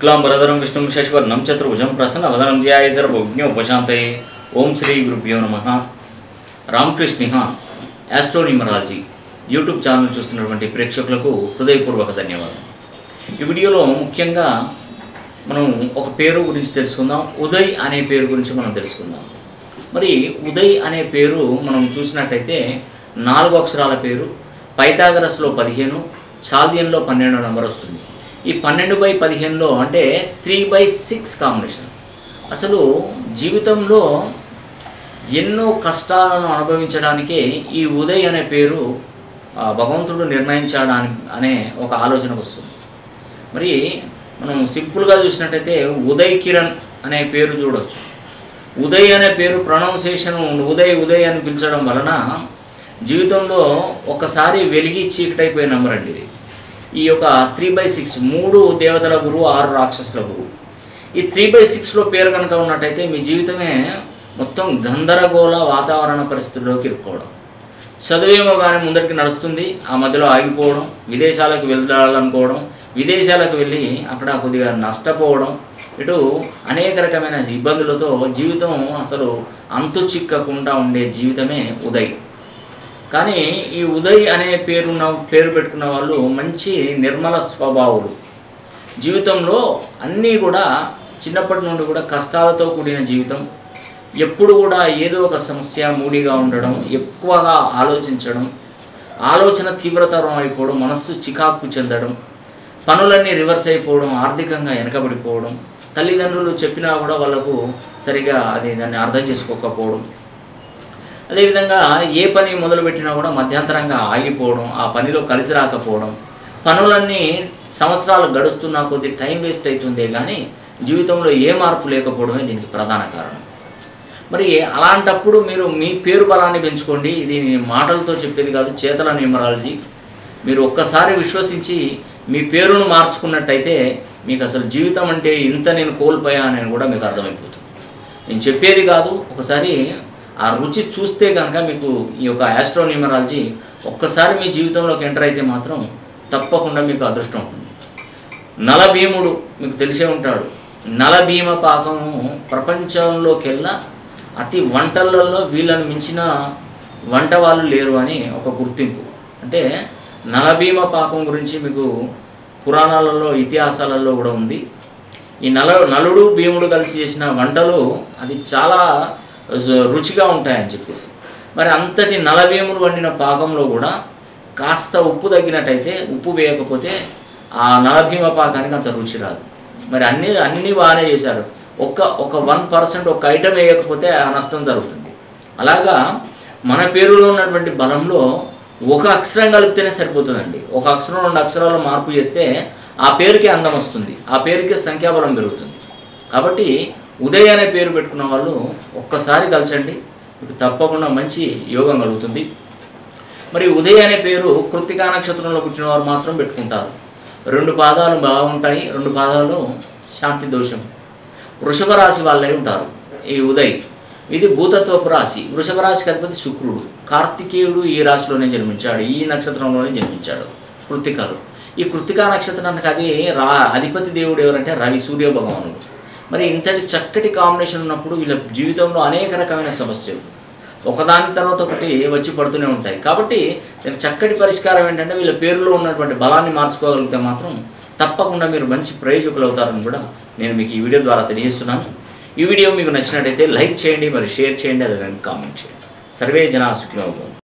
శుక్లాంబరధరం విష్ణుం శశివర్ణం చతుర్భుజం ప్రసన్న వదనం ధ్యాయ సర్వజ్ఞోపశాంతయే ఓం శ్రీ గురుభ్యో నమ రామకృష్ణ యాస్ట్రోనిమరాలజీ యూట్యూబ్ ఛానల్ చూస్తున్నటువంటి ప్రేక్షకులకు హృదయపూర్వక ధన్యవాదాలు ఈ వీడియోలో ముఖ్యంగా మనం ఒక పేరు గురించి తెలుసుకుందాం ఉదయ్ అనే పేరు గురించి మనం తెలుసుకుందాం మరి ఉదయ్ అనే పేరు మనం చూసినట్టయితే నాలుగు అక్షరాల పేరు పైథాగరస్లో పదిహేను చాల్దియన్లో పన్నెండో నెంబర్ వస్తుంది ఈ పన్నెండు బై పదిహేనులో అంటే త్రీ బై సిక్స్ కాంబినేషన్ అసలు జీవితంలో ఎన్నో కష్టాలను అనుభవించడానికే ఈ ఉదయ్ అనే పేరు ఆ, భగవంతుడు నిర్ణయించాడని అనే ఒక ఆలోచనకు వస్తుంది మరి మనం సింపుల్గా చూసినట్టయితే ఉదయ్ కిరణ్ అనే పేరు చూడవచ్చు ఉదయ్ అనే పేరు ప్రొనౌన్సియేషన్ ఉదయ్ ఉదయ్ అని పిలిచడం వలన జీవితంలో ఒకసారి వెలిగి చీకటైపోయే నెంబర్ అండి ఇది ఈ యొక్క త్రీ బై సిక్స్ మూడు దేవతల గురువు ఆరు రాక్షసుల గురువు ఈ త్రీ బై సిక్స్లో పేరు కనుక ఉన్నట్టయితే మీ జీవితమే మొత్తం గందరగోళ వాతావరణ పరిస్థితుల్లోకి ఇరుక్కోవడం చదివేమో కానీ ముందరికి నడుస్తుంది ఆ మధ్యలో ఆగిపోవడం విదేశాలకు వెళ్ళాలనుకోవడం విదేశాలకు వెళ్ళి అక్కడ కొద్దిగా నష్టపోవడం ఇటు అనేక రకమైన ఇబ్బందులతో జీవితం అసలు అంతు చిక్కకుండా ఉండే జీవితమే ఉదయ్ కానీ ఈ ఉదయ్ అనే పేరున్న పేరు పెట్టుకున్న వాళ్ళు మంచి నిర్మల స్వభావులు జీవితంలో అన్నీ కూడా చిన్నప్పటి నుండి కూడా కష్టాలతో కూడిన జీవితం ఎప్పుడు కూడా ఏదో ఒక సమస్య మూడిగా ఉండడం ఎక్కువగా ఆలోచించడం ఆలోచన తీవ్రతరం అయిపోవడం మనస్సు చికాకు చెందడం పనులన్నీ రివర్స్ అయిపోవడం ఆర్థికంగా వెనకబడిపోవడం తల్లిదండ్రులు చెప్పినా కూడా వాళ్ళకు సరిగా అది దాన్ని అర్థం చేసుకోకపోవడం అదేవిధంగా ఏ పని మొదలుపెట్టినా కూడా మధ్యంతరంగా ఆగిపోవడం ఆ పనిలో కలిసి రాకపోవడం పనులన్నీ సంవత్సరాలు గడుస్తున్నా కొద్ది టైం వేస్ట్ అవుతుందే కానీ జీవితంలో ఏ మార్పు లేకపోవడమే దీనికి ప్రధాన కారణం మరి అలాంటప్పుడు మీరు మీ పేరు బలాన్ని పెంచుకోండి ఇది నేను మాటలతో చెప్పేది కాదు చేతల న్యూమరాలజీ మీరు ఒక్కసారి విశ్వసించి మీ పేరును మార్చుకున్నట్టయితే మీకు అసలు జీవితం అంటే ఇంత నేను కోల్పోయా అని కూడా మీకు అర్థమైపోతుంది నేను చెప్పేది కాదు ఒకసారి ఆ రుచి చూస్తే కనుక మీకు ఈ యొక్క ఆస్ట్రోన్యూమరాలజీ ఒక్కసారి మీ జీవితంలోకి ఎంటర్ అయితే మాత్రం తప్పకుండా మీకు అదృష్టం ఉంటుంది నలభీముడు మీకు తెలిసే ఉంటాడు నలభీమ పాకము ప్రపంచంలోకెల్లా అతి వంటలలో వీళ్ళని మించిన వంట వాళ్ళు లేరు అని ఒక గుర్తింపు అంటే నలభీమ పాకం గురించి మీకు పురాణాలలో ఇతిహాసాలలో కూడా ఉంది ఈ నల నలుడు భీముడు కలిసి చేసిన వంటలు అది చాలా రుచిగా ఉంటాయని చెప్పేసి మరి అంతటి నలభీములు వండిన పాకంలో కూడా కాస్త ఉప్పు తగ్గినట్టయితే ఉప్పు వేయకపోతే ఆ నలభీమ పాకానికి అంత రుచి రాదు మరి అన్నీ అన్నీ బాగానే చేశారు ఒక్క ఒక వన్ పర్సెంట్ ఒక ఐటెం వేయకపోతే ఆ నష్టం జరుగుతుంది అలాగా మన పేరులో ఉన్నటువంటి బలంలో ఒక అక్షరం కలిపితేనే సరిపోతుందండి ఒక అక్షరం రెండు అక్షరాలు మార్పు చేస్తే ఆ పేరుకే అందం వస్తుంది ఆ పేరుకే సంఖ్యాబలం పెరుగుతుంది కాబట్టి ఉదయ్ అనే పేరు పెట్టుకున్న వాళ్ళు ఒక్కసారి కలిసండి మీకు తప్పకుండా మంచి యోగం కలుగుతుంది మరి ఉదయ్ అనే పేరు కృత్తికా నక్షత్రంలో పుట్టిన వారు మాత్రం పెట్టుకుంటారు రెండు పాదాలు బాగుంటాయి రెండు పాదాలు శాంతి దోషం వృషభ రాశి వాళ్ళై ఉంటారు ఈ ఉదయ్ ఇది భూతత్వపు రాశి వృషభ రాశికి అధిపతి శుక్రుడు కార్తికేయుడు ఈ రాశిలోనే జన్మించాడు ఈ నక్షత్రంలోనే జన్మించాడు కృత్తికలు ఈ కృత్తికా నక్షత్రానికి అది రా అధిపతి దేవుడు ఎవరంటే రవి సూర్య భగవానుడు మరి ఇంతటి చక్కటి కాంబినేషన్ ఉన్నప్పుడు వీళ్ళ జీవితంలో అనేక రకమైన సమస్యలు ఒకదాని తర్వాత ఒకటి వచ్చి పడుతూనే ఉంటాయి కాబట్టి దీనికి చక్కటి పరిష్కారం ఏంటంటే వీళ్ళ పేరులో ఉన్నటువంటి బలాన్ని మార్చుకోగలిగితే మాత్రం తప్పకుండా మీరు మంచి ప్రయోజకులు అవుతారని కూడా నేను మీకు ఈ వీడియో ద్వారా తెలియజేస్తున్నాను ఈ వీడియో మీకు నచ్చినట్టయితే లైక్ చేయండి మరి షేర్ చేయండి అదే కామెంట్ చేయండి సర్వే జనా సుఖినోభవం